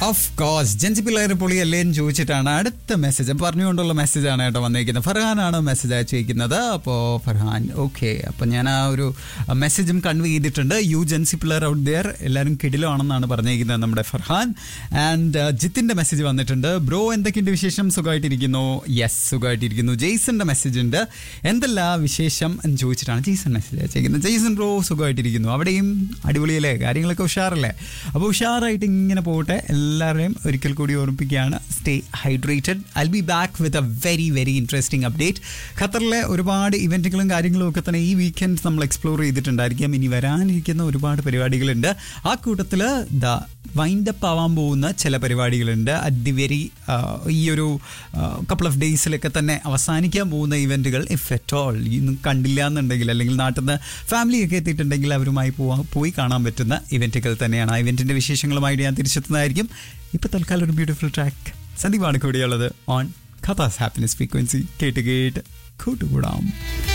of course ജൻസി പിള്ളേർ പൊളിയല്ലേ എന്ന് ചോദിച്ചിട്ടാണ് അടുത്ത മെസ്സേജ് പറഞ്ഞുകൊണ്ടുള്ള മെസ്സേജാണ് കേട്ടോ വന്നിരിക്കുന്നത് ഫർഹാനാണ് മെസ്സേജ് അയച്ചിരിക്കുന്നത് അപ്പോൾ ഫർഹാൻ ഓക്കെ അപ്പോൾ ഞാൻ ആ ഒരു മെസ്സേജും കൺവേ ചെയ്തിട്ടുണ്ട് യു ജൻസി പിള്ളേർ ഔട്ട് ദെയർ എല്ലാവരും കിടിലാണെന്നാണ് പറഞ്ഞിരിക്കുന്നത് നമ്മുടെ ഫർഹാൻ ആൻഡ് ജിത്തിൻ്റെ മെസ്സേജ് വന്നിട്ടുണ്ട് ബ്രോ എന്തൊക്കെയുണ്ട് വിശേഷം സുഖമായിട്ടിരിക്കുന്നു യെസ് സുഖമായിട്ടിരിക്കുന്നു ജെയ്സന്റെ മെസ്സേജ് ഉണ്ട് എന്തല്ല വിശേഷം എന്ന് ചോദിച്ചിട്ടാണ് ജെയ്സൺ മെസ്സേജ് അയച്ചിരിക്കുന്നത് ജെയ്സൺ ബ്രോ സുഖമായിട്ടിരിക്കുന്നു അവിടെയും അടിപൊളിയല്ലേ കാര്യങ്ങളൊക്കെ ഉഷാറല്ലേ അപ്പോൾ ഉഷാറായിട്ട് ഇങ്ങനെ പോകട്ടെ എല്ലാവരെയും ഒരിക്കൽ കൂടി ഓർമ്മിപ്പിക്കുകയാണ് stay hydrated I be back with a very very interesting update ഖത്തറിലെ ഒരുപാട് ഇവൻറ്റുകളും കാര്യങ്ങളും ഒക്കെ തന്നെ ഈ വീക്കെൻഡ് നമ്മൾ എക്സ്പ്ലോർ ചെയ്തിട്ടുണ്ടായിരിക്കാം ഇനി വരാനിരിക്കുന്ന ഒരുപാട് പരിപാടികളുണ്ട് ആ കൂട്ടത്തിൽ ദ വൈൻഡപ്പ് ആവാൻ പോകുന്ന ചില പരിപാടികളുണ്ട് അറ്റ് ദി വെരി ഈ ഒരു കപ്പിൾ ഓഫ് ഡേയ്സിലൊക്കെ തന്നെ അവസാനിക്കാൻ പോകുന്ന ഇവൻറ്റുകൾ ഇഫ് എറ്റ് ഓൾ ഇന്നും കണ്ടില്ല എന്നുണ്ടെങ്കിൽ അല്ലെങ്കിൽ നാട്ടിൽ നിന്ന് ഫാമിലിയൊക്കെ എത്തിയിട്ടുണ്ടെങ്കിൽ അവരുമായി പോവാൻ പോയി കാണാൻ പറ്റുന്ന ഇവൻറ്റുകൾ തന്നെയാണ് ആ ഇവൻറ്റിൻ്റെ വിശേഷങ്ങളുമായിട്ട് ഞാൻ തിരിച്ചെത്തുന്നതായിരിക്കും ഇപ്പോൾ തൽക്കാലം ഒരു ബ്യൂട്ടിഫുൾ ട്രാക്ക് സന്ദീപാണ് കൂടിയുള്ളത് ഓൺ ഖത്താസ് ഹാപ്പിനെസ് ഫ്രീക്വൻസി കേട്ട് കേട്ട് കൂട്ടുകൂടാം